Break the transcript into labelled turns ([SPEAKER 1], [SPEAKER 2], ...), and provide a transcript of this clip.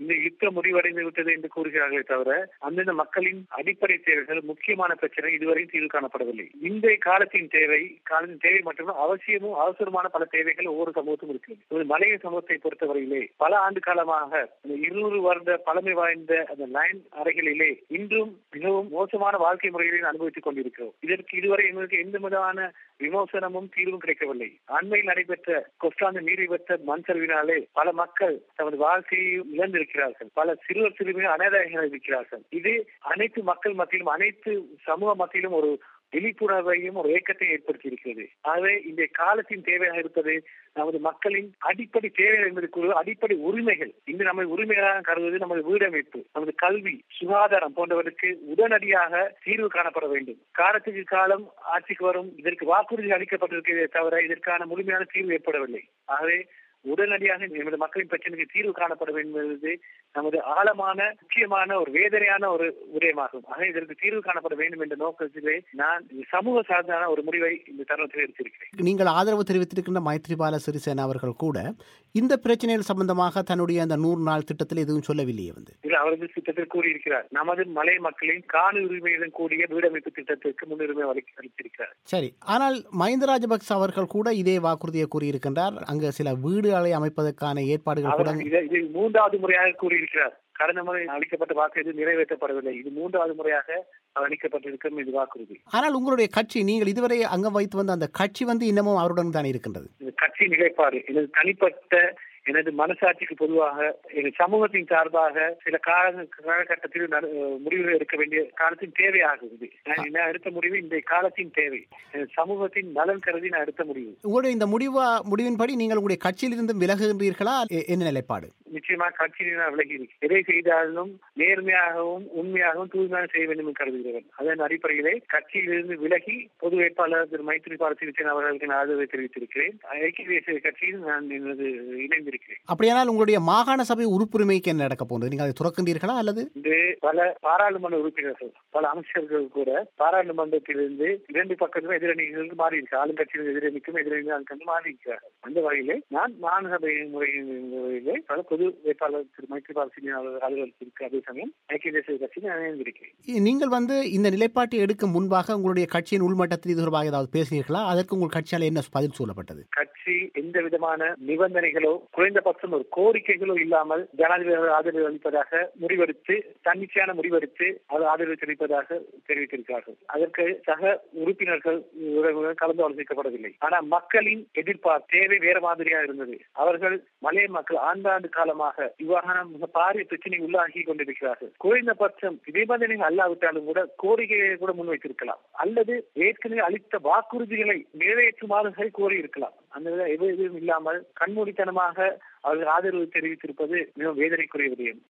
[SPEAKER 1] இந்த யுத்தம் முடிவடைந்து விட்டது என்று கூறுகிறார்களே தவிர அந்தந்த மக்களின் அடிப்படை தேவைகள் முக்கியமான பிரச்சனை இதுவரையும் தீர்வு காணப்படவில்லை இந்த காலத்தின் தேவை காலத்தின் தேவை மட்டுமே அவசியமும் அவசரமான பல தேவைகள் ஒவ்வொரு சமூகத்தும் இருக்கு ஒரு மலைய சமூகத்தை பொறுத்தவரையிலே பல ஆண்டு காலமாக இந்த இருநூறு வருட பழமை வாய்ந்த அந்த லைன் அறைகளிலே இன்றும் மிகவும் மோசமான வாழ்க்கை முறைகளை அனுபவித்துக் கொண்டிருக்கிறோம் இதற்கு இதுவரை எங்களுக்கு எந்த விதமான விமோசனமும் தீர்வும் கிடைக்கவில்லை அண்மையில் நடைபெற்ற கொஸ்டாந்த நீர் விபத்த மண் சரிவினாலே பல மக்கள் தமது வாழ்க்கையை இழந்திருக்கிறார்கள் பல சிறுவர் சிறுமிகள் அனாதைகள் இருக்கிறார்கள் இது அனைத்து மக்கள் மத்தியிலும் அனைத்து சமூக மத்தியிலும் ஒரு விழிப்புணர்வையும் ஒரு ஏக்கத்தையும் ஏற்படுத்தி இருக்கிறது ஆகவே இந்த காலத்தின் தேவையாக இருப்பது நமது மக்களின் அடிப்படை தேவைகள் என்பது கூறு அடிப்படை உரிமைகள் இன்று நம்ம உரிமைகளாக கருதுவது நமது வீடமைப்பு நமது கல்வி சுகாதாரம் போன்றவற்றுக்கு உடனடியாக தீர்வு காணப்பட வேண்டும் காலத்துக்கு காலம் ஆட்சிக்கு வரும் இதற்கு வாக்குறுதி அளிக்கப்பட்டிருக்கிறதே தவிர இதற்கான முழுமையான தீர்வு ஏற்படவில்லை ஆகவே உடனடியாக நமது மக்களின் பிரச்சனைக்கு தீர்வு காணப்பட வேண்டும் என்பது நமது ஆழமான முக்கியமான ஒரு வேதனையான ஒரு விடயமாகும் ஆக இதற்கு தீர்வு காணப்பட வேண்டும் என்ற நோக்கத்திலே நான் சமூக சார்ந்தான ஒரு முடிவை இந்த தருணத்தில் எடுத்திருக்கிறேன்
[SPEAKER 2] நீங்கள் ஆதரவு தெரிவித்திருக்கின்ற மைத்ரிபால சிறிசேனா அவர்கள் கூட இந்த பிரச்சனைகள் சம்பந்தமாக தன்னுடைய அந்த நூறு நாள் திட்டத்தில் எதுவும் சொல்லவில்லையே வந்து
[SPEAKER 1] இதில் அவரது திட்டத்தில் கூறியிருக்கிறார் நமது மலை மக்களின் காணி உரிமையுடன் கூடிய வீடமைப்பு திட்டத்திற்கு முன்னுரிமை அளிக்க- அளித்திருக்கிறார்
[SPEAKER 2] சரி ஆனால் மஹிந்த ராஜபக்ச அவர்கள் கூட இதே வாக்குறுதியை கூறியிருக்கின்றார் அங்கு சில வீடுகளை அமைப்பதற்கான ஏற்பாடுகள் கூட
[SPEAKER 1] அவர் இதை- இதை மூன்றாவது முறையாக கூறியிருக்கிறார் கடந்த முறை அளிக்கப்பட்ட வாக்கு எதுவும் நிறைவேற்றப்படவில்லை இது மூன்றாவது முறையாக அளிக்கப்பட்டிருக்கும் இது வாக்குறுதி
[SPEAKER 2] ஆனால் உங்களுடைய கட்சி நீங்கள் இதுவரை அங்கம் வைத்து வந்த அந்த கட்சி வந்து இன்னமும் அவருடன் தான் இருக்கின்றது
[SPEAKER 1] இது கட்சி நிலைப்பாடு எனது தனிப்பட்ட எனது மனசாட்சிக்கு பொதுவாக எனது சமூகத்தின் சார்பாக சில கால காலகட்டத்தில் நட- முடிவுகள் எடுக்க வேண்டிய காலத்தின் தேவையாகுது நான் நான் எடுத்த முடிவு இந்த காலத்தின் தேவை எனது சமூகத்தின் நலன் கருதி நான் எடுத்த முடிவு
[SPEAKER 2] உங்களுடைய இந்த முடிவா முடிவின்படி நீங்கள் உங்களுடைய கட்சியிலிருந்து விலகுகின்றீர்களா எ- என்ன நிலைப்பாடு
[SPEAKER 1] நிச்சயமாக கட்சியில் நான் விலகி இருக்கிறேன். எதை செய்தாலும் நேர்மையாகவும் உண்மையாகவும் தூய்மையாக செய்ய வேண்டும் என்று கருதுகிறேன் அதன் அடிப்படையிலே கட்சியிலிருந்து விலகி பொது வேட்பாளர் திரு மைத்ரிபால சிறிசேன அவர்களுக்கு நான் ஆதரவை தெரிவித்திருக்கிறேன் ஐக்கிய தேசிய கட்சியில் நான் எனது இணைந்திருக்கிறேன்
[SPEAKER 2] அப்படியானால் உங்களுடைய மாகாண சபை உறுப்புரிமைக்கு என்ன நடக்க போகுது நீங்கள் அதை துறக்கின்றீர்களா அல்லது
[SPEAKER 1] இன்று பல பாராளுமன்ற உறுப்பினர்கள் பல அமைச்சர்கள் கூட பாராளுமன்றத்திலிருந்து இரண்டு பக்கத்தும் எதிரணிகளுக்கு மாறி இருக்கு ஆளுங்கட்சியின் எதிரணிக்கும் எதிரணிக்கும் மாறி இருக்கிறார்கள் அந்த வகையிலே நான் மாநகர முறையின் முறையிலே பல பொது வேட்பாளர் திரு மைத்ரிபால சிறிசேன அவர்கள் அலுவலகத்திற்கு அதே சமயம் ஐக்கிய தேசிய கட்சியில் நான் இணைந்திருக்கிறேன்
[SPEAKER 2] இ- நீங்கள் வந்து இந்த நிலைப்பாட்டை எடுக்கும் முன்பாக உங்களுடைய கட்சியின் உள்மட்டத்தில் இது தொடர்பாக ஏதாவது பேசினீர்களா அதற்கு உங்கள் கட்சியால் என்ன பதில் சொல்லப்பட்டது
[SPEAKER 1] கட்சி எந்த விதமான நிபந்தனைகளோ குறைந்தபட்சம் ஒரு கோரிக்கைகளோ இல்லாமல் ஜனாதிபதி அவர்கள் ஆதரவு அளிப்பதாக முடிவெடுத்து தன்னிச்சையான முடிவெடுத்து அது ஆதரவு தெரிவிப்பதாக தெரிவித்திருக்கிறார்கள் அதற்கு சக உறுப்பினர்கள் உறவுகள் கலந்து ஆலோசிக்கப்படவில்லை ஆனா மக்களின் எதிர்பார்ப்பு தேவை வேற மாதிரியா இருந்தது அவர்கள் மலைய மக்கள் ஆண்டாண்டு காலமாக இவ்வாறான மிக பாரிய பிரச்சனை உள்ளாகி கொண்டிருக்கிறார்கள் குறைந்தபட்சம் நிபந்தனைகள் அல்லாவிட்டாலும் கூட கோரிக்கைகளை கூட முன்வைத்திருக்கலாம் அல்லது ஏற்கனவே அளித்த வாக்குறுதிகளை நிறைவேற்றுமாறு கோரியிருக்கலாம் அந்த வித எதுவும் இல்லாமல் கண்மூடித்தனமாக அவர்கள் ஆதரவு தெரிவித்திருப்பது மிகவும் வேதனைக்குரிய விடயம்